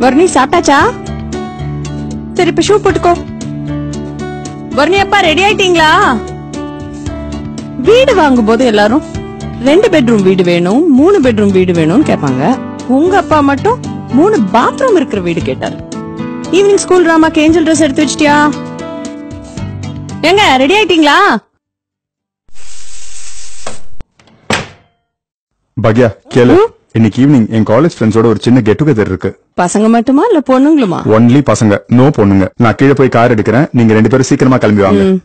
வர்ணி சாப்பிட்டாச்சா சரி இப்ப ஷூ போட்டுக்கோ வர்ணி அப்பா ரெடி ஆயிட்டீங்களா வீடு வாங்கும் போது எல்லாரும் ரெண்டு பெட்ரூம் வீடு வேணும் மூணு பெட்ரூம் வீடு வேணும்னு கேட்பாங்க உங்க அப்பா மட்டும் மூணு பாத்ரூம் இருக்கிற வீடு கேட்டாரு ஈவினிங் ஸ்கூல் டிராமாக்கு ஏஞ்சல் ட்ரெஸ் எடுத்து வச்சிட்டியா ஏங்க ரெடி ஆயிட்டீங்களா பக்யா கேளு இன்னைக்கு ஈவினிங் என் காலேஜ் ஃப்ரெண்ட்ஸோட ஒரு சின்ன கெட் டுகெதர் இருக்கு பசங்க மட்டுமா இல்ல பொண்ணுங்களுமா ஒன்லி பசங்க நோ பொண்ணுங்க நான் கீழே போய் கார் எடுக்கிறேன் நீங்க ரெண்டு பேரும் சீக்கிரமா கிளம்பி வாங்க ம்.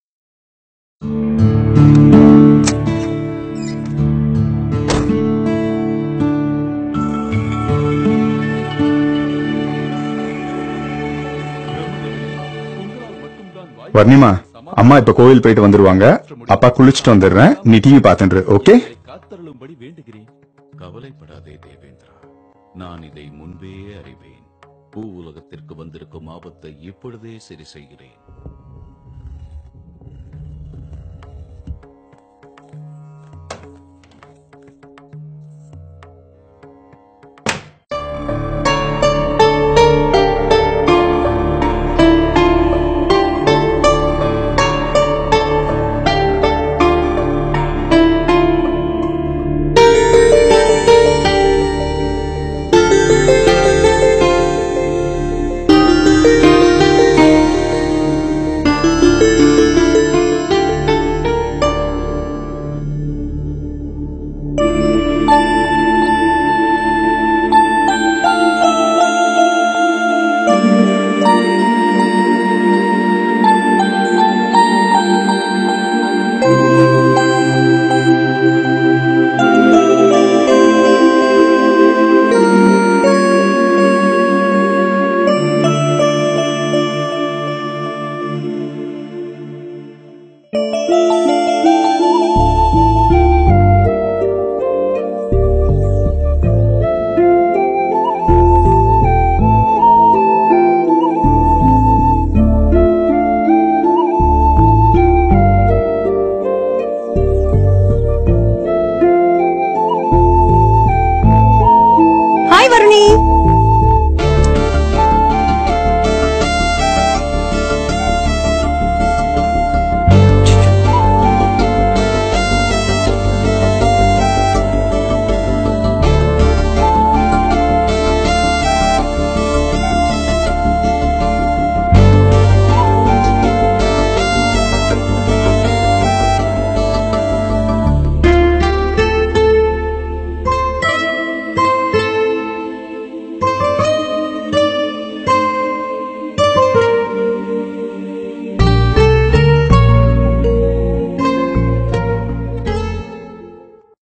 வர்ணிமா அம்மா இப்ப கோவில் போயிட்டு வந்துருவாங்க அப்பா குளிச்சுட்டு வந்துடுறேன் நீ டிவி பாத்துரு ஓகே காத்தருளும்படி வேண்டுகிறேன் கவலைப்படாதே தேவேந்திரா நான் இதை முன்பே அறிவேன் பூ உலகத்திற்கு வந்திருக்கும் ஆபத்தை இப்பொழுதே சரி செய்கிறேன்